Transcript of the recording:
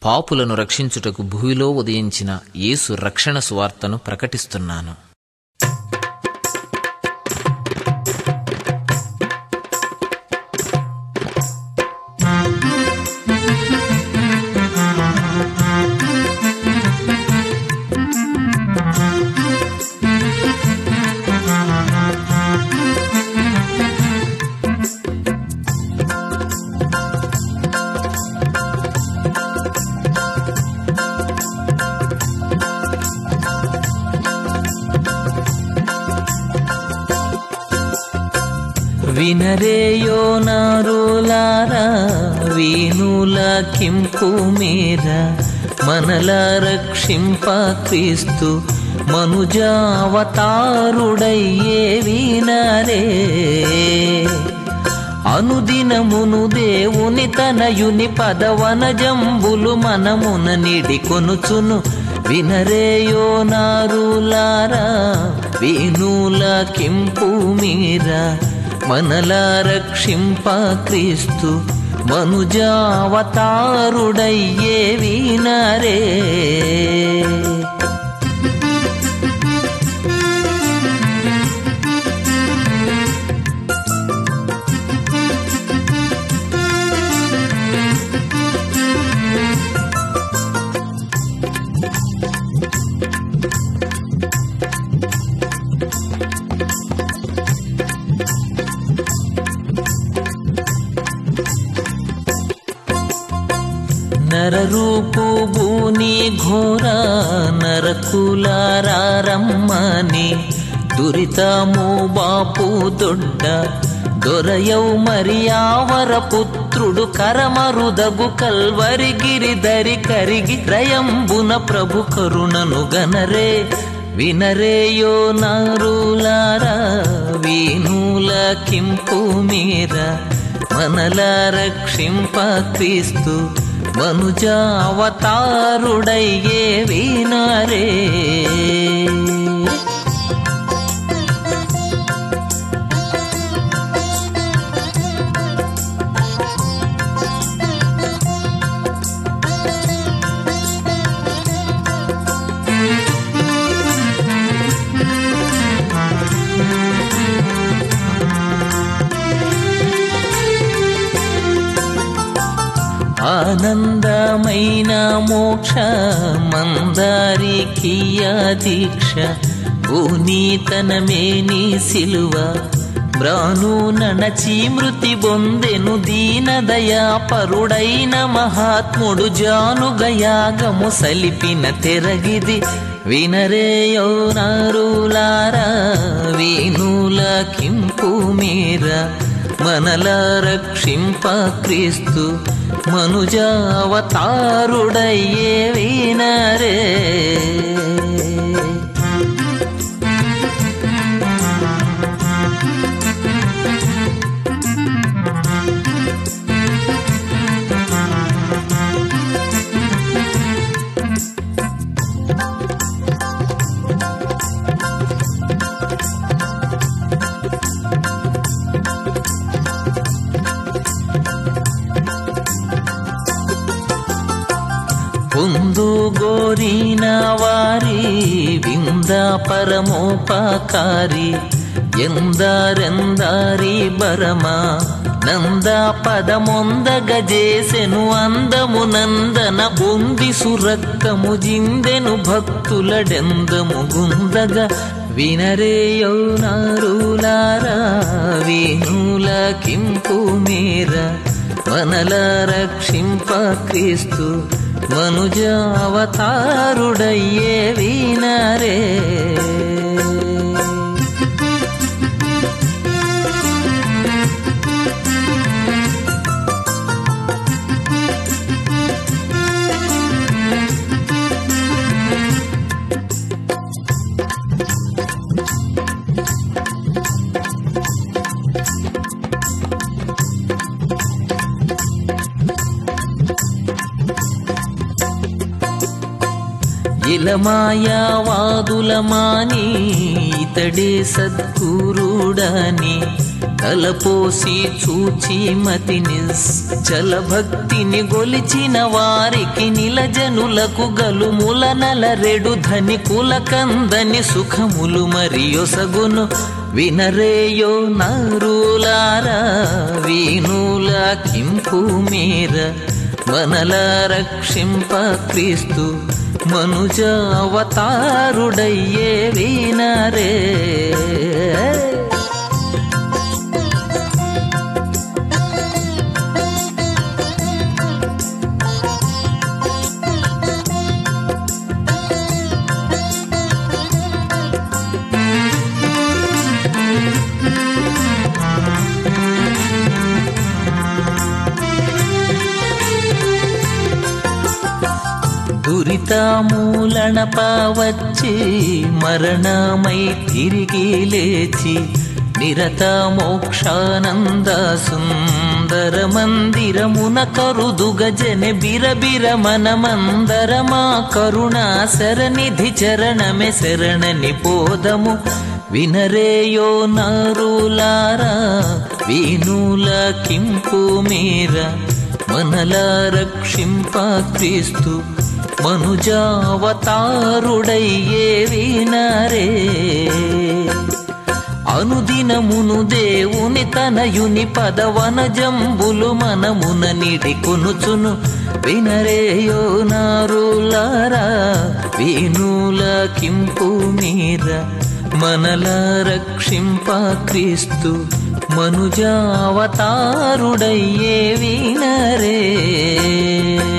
పాపులను రక్షించుటకు భూమిలో ఉదయించిన యేసు రక్షణ సువార్తను ప్రకటిస్తున్నాను వినరేయో నారులారా వీనుల కింపు మేర మనల రక్షింప క్రీస్తు మనుజావతారుడయ్యే వినరే అనుదినమును దేవుని తనయుని పదవన జంబులు మనమున నిడి కొనుచును వినరేయో నారులారా వీనుల కింపు మీర మనల రక్షింప క్రీస్తు మనుజావతారుడయ్యే వినరే నరరూపు భూని ఘోర నరకులారమ్మని దురితము బాపు దొడ్డ దొరయౌ మరియావర పుత్రుడు కరమరుదగు కల్వరి గిరిధరి కరిగి రయంబున ప్రభు కరుణను గనరే వినరేయో నారులారా వీనుల కింపు మీర మనల రక్షింప క్రీస్తు మనుజావతారుడయ్యే వినరే ఆనందమైన మోక్ష మందారికియ దీక్ష భూనీతనమేని సిలువ బ్రాను నణచి మృతి బొందెను దీనదయా పరుడైన మహాత్ముడు జానుగయాగము సలిపిన తెరగిది వినరేయో నారులారా వీనుల కింపు మీర మనల రక్షింప క్రీస్తు మనుజావతారుడయ్యే వినరే పొందు గోరిన వారి వింద పరమోపకారి ఎందరెందారి బరమా నంద పదమొందగ చేసెను అందము నందన బొంది సురక్కము జిందెను భక్తులడెందము గుందగ వినరేయౌ నారులారా వీనుల కింపు మీర మనల రక్షింప క్రీస్తు మనుజావతారుడయ్యే వినరే ఇలమాయావాదులమాని ఇతడే సద్గురుడని తలపోసి చూచి మతి చల భక్తిని గొలిచిన వారికి నిలజనులకు గలుముల నలరెడు ధనికుల కందని సుఖములు మరియొసగును వినరేయో నరులారా వీనుల కింపు మీర మనల రక్షింప క్రీస్తు మనుజ అవతారుడయ్యే వినరే దురితామూలన పావచ్చి మరణమై తిరిగి లేచి నిరత మోక్షానంద సుందర మందిరమున కరుదుగ జన బిరబిర మనమందరమా కరుణా శరణిధి చరణమే శరణని పోదము వినరేయో నారులారా వీనుల కింపు మీర మనల రక్షింప క్రీస్తు మనుజావతారుడయ్యే వినరే అనుదినమును దేవుని తనయుని పదవన జంబులు మనమున నిడి కొనుచును వినరేయో నారులారా వీనుల కింపు మీర మనల రక్షింప క్రీస్తు మనుజావతారుడయ్యే వినరే